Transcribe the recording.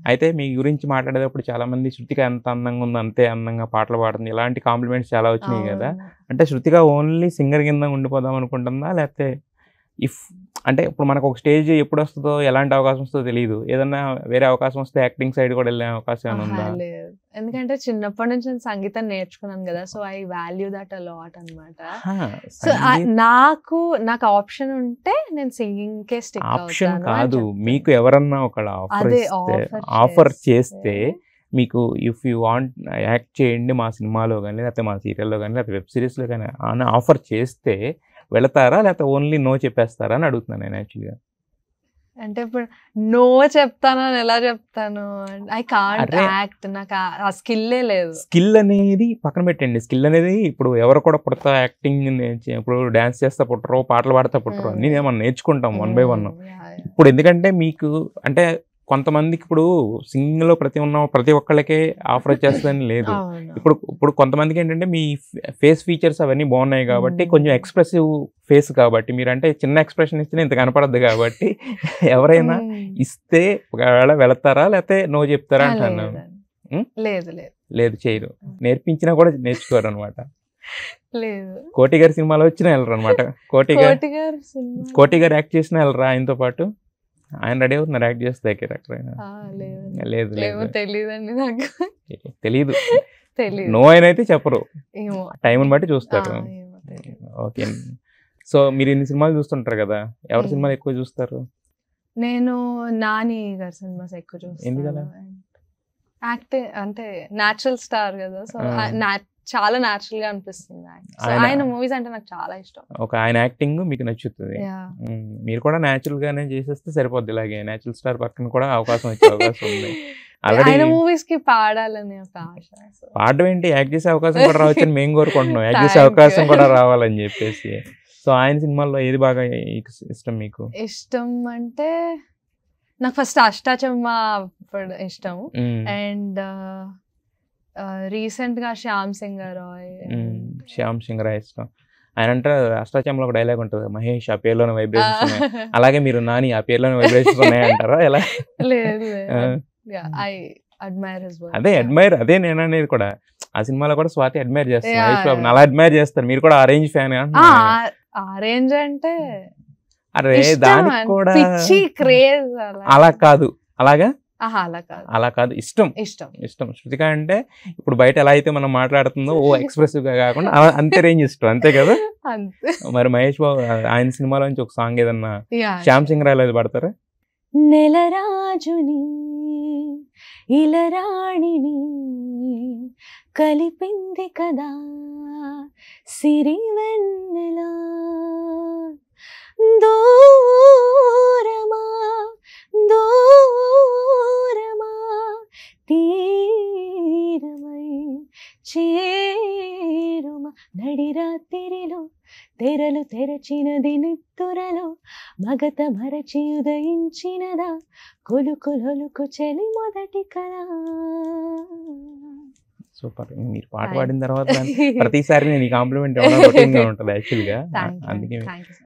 అయితే మీ గురించి మాట్లాడేటప్పుడు చాలా మంది శృతిక ఎంత అందంగా ఉంది అంతే అందంగా పాటలు పాడుతుంది ఇలాంటి కాంప్లిమెంట్స్ చాలా వచ్చినాయి కదా అంటే శృతిక ఓన్లీ సింగర్ కింద ఉండిపోదాం అనుకుంటుందా లేకపోతే ఇఫ్ అంటే ఇప్పుడు మనకు ఒక స్టేజ్ ఎప్పుడు వస్తుందో ఎలాంటి అవకాశం వస్తుందో తెలియదు ఏదన్నా వేరే అవకాశం వస్తే యాక్టింగ్ సైడ్ కూడా వెళ్ళే అవకాశం ఏమైనా ఉందా ఆహా, లేదు ఎందుకంటే చిన్నప్పటి నుంచి నేను సంగీతం నేర్చుకున్నాను కదా so I value that a lot అనమాట హా, సో సంగీత్ నాకు నాకు ఆప్షన్ ఉంటే నేను సింగింగ్ కే స్టిక్ ఆప్షన్ అవుతాను అని కాదు చెప్తాను. మీకు ఎవరన్నా ఒకళ్ళ ఆఫర్ అదే ఇస్తే ఆఫర్ ఆఫర్ చేస్తే మీకు ఇఫ్ యూ వాంట్ యాక్ట్ చేయండి మా సినిమాలో కానీ లేకపోతే మా సీరియల్లో కానీ లేకపోతే వెబ్ సిరీస్లో కానీ అని ఆఫర్ చేస్తే వెళతారా లేకపోతే ఓన్లీ నో చెప్పేస్తారా అని అడుగుతున్నాను నేను యాక్చువల్గా అంటే ఇప్పుడు నో చెప్తాను అని ఎలా చెప్తాను ఐ కాంట్ అరే. యాక్ట్ నాకు ఆ- ఆ స్కిల్లే లేదు స్కిల్ అనేది పక్కన పెట్టండి స్కిల్ అనేది ఇప్పుడు ఎవరు కూడా పుడతా యాక్టింగ్ ఇప్పుడు డాన్స్ చేస్తా పుట్టరు పాటలు పాడతా పుట్టరు అన్ని మనం నేర్చుకుంటాం one by one Mm, yeah, yeah. ఇప్పుడు ఎందుకంటే మీకు అంటే కొంతమందికి ఇప్పుడు సింగింగ్ లో ప్రతి ఉన్న ప్రతి ఒక్కళ్ళకే ఆఫర్ వచ్చేస్తుందని లేదు అవును. ఇప్పుడు ఇప్పుడు కొంతమందికి ఏంటంటే మీ ఫేస్ ఫీచర్స్ అవన్నీ బాగున్నాయి కాబట్టి Mm. కొంచెం ఎక్స్ప్రెసివ్ ఫేస్ కాబట్టి మీరు అంటే చిన్న ఎక్స్ప్రెషన్ ఇస్తే ఇంత కనపడద్దు కాబట్టి ఎవరైనా Mm. ఇస్తే ఒకవేళ వెళతారా లేకపోతే నో చెప్తారా ఆ, అంటున్నాను లేదండి. Mm? లేదు లేదు లేదు చేయరు నేర్పించినా కూడా నేర్చుకోరు అనమాట లేదు కోటి గారి సినిమాలో వచ్చినా వెళ్ళరు అనమాట కోటి గారు కోటి గారు సినిమా కోటి గారు యాక్ట్ చేసినా వెళ్ళరా ఆయనతో పాటు ఆయన రెడీ అవుతున్నారు యాక్ట్ చేస్తే దగ్గర ఎక్కడైనా ఆ, లేదండి. లేదు ఏమో లేదు తెలియదండి నాకు తెలీదు తెలియదు నో అని అయితే చెప్పరు ఏమో టైంని బట్టి ఆ, చూస్తారు ఏమో తెలియదు. ఓకే సో మీరు ఇన్ని సినిమాలు చూస్తుంటారు కదా ఎవరి Mm. సినిమాలు ఎక్కువ చూస్తారు నేను నాని గారి సినిమాస్ ఎక్కువ ఎందుకలా? చూస్తాను యాక్ట్ అంటే నాచురల్ స్టార్ కదా సో ఆ. చాలా నాచురల్ గా అనిపిస్తుంది act. So, ఆయన- ఆయన మూవీస్ అంటే నాకు చాలా ఇష్టం ఒక ఆయన యాక్టింగ్ మీకు నచ్చుతుంది Yeah. Mm. మీరు కూడా న్యాచురల్ గానే చేసేస్తే సరిపోద్ది ఇలాగే న్యాచురల్ స్టార్ పక్కన కూడా అవకాశం వచ్చే అవకాశం ఉంది ఆల్రెడీ ఆయన మూవీస్ కి పాడాలని ఒక ఆశ So, పాడడం ఏంటి యాక్ట్ చేసే అవకాశం కూడా రావచ్చని మేము కోరుకుంటున్నాం యాక్ట్ చేసే Thank అవకాశం you. కూడా రావాలని చెప్పేసి సో ఆయన సినిమాల్లో ఏది బాగా ఇష్టం మీకు ఇష్టం అంటే నాకు ఫస్ట్ అష్టాచమ్మ అప్పుడు ఇష్టం Mm. అండ్ రీసెంట్ గా శ్యామ్ సింగ్ రాయ్ Mm. శ్యామ్ సింగ్ రాయ్ ఇష్టం ఆయన అంటే అష్టాచంలో ఒక డైలాగ్ ఉంటుంది మహేష్ ఆ పేరులోనే వైబ్రేషన్స్ ఉన్నాయి అలాగే మీరు నాని ఆ పేరులోనే వైబ్రేషన్స్ ఉన్నాయి అంటారా ఎలా లేదు ఆ. ఐ అడ్మైర్ హిస్ అదే అడ్మైర్ అదే నేను అనేది కూడా ఆ సినిమాలో కూడా స్వాతి అడ్మైర్ చేస్తారు Yeah, మహేష్ బాబుని yeah. అలా అడ్మైర్ చేస్తారు మీరు కూడా అరేంజ్ ఫ్యాన్ ఆరెంజ్ అంటే అరే ఇష్టం దానికి అన్- కూడా పిచ్చి క్రేజ్ అలా కాదు అలాగా ఆహా అలా కాదు అలా కాదు ఇష్టం ఇష్టం ఇష్టం శృతిక అంటే ఇప్పుడు బయట ఎలా అయితే మనం మాట్లాడుతుందో ఓ ఎక్స్ప్రెసివ్ గా కాకుండా అలా అంతే రేంజ్ ఇష్టం అంతే కదా అంతే మరి మహేష్ బాబు ఆయన సినిమాలో నుంచి ఒక సాంగ్ ఏదన్నా Yeah. శ్యామ్ సింగ్ రాయ్ అది పడతారా నెలరాజుని ఇలరాణిని కలిపింది కదా సిరి వెన్నెలా దూరమా దూరమా తీరమై చేరుమా నడిరాత్రిలో తెరలు తెరచినది నిత్తురలో మగత మరచి ఉదయించినదా కొలుకులొలుకు చెలి మొదటి కళ సూపర్ మీరు పాట Thank- పాడిన తర్వాత ప్రతిసారి నేను ఈ కాంప్లిమెంట్ ఇవ్వడం రొటీన్ గా ఉంటుంది యాక్చువల్ గా Thank you. అందుకే Thank you so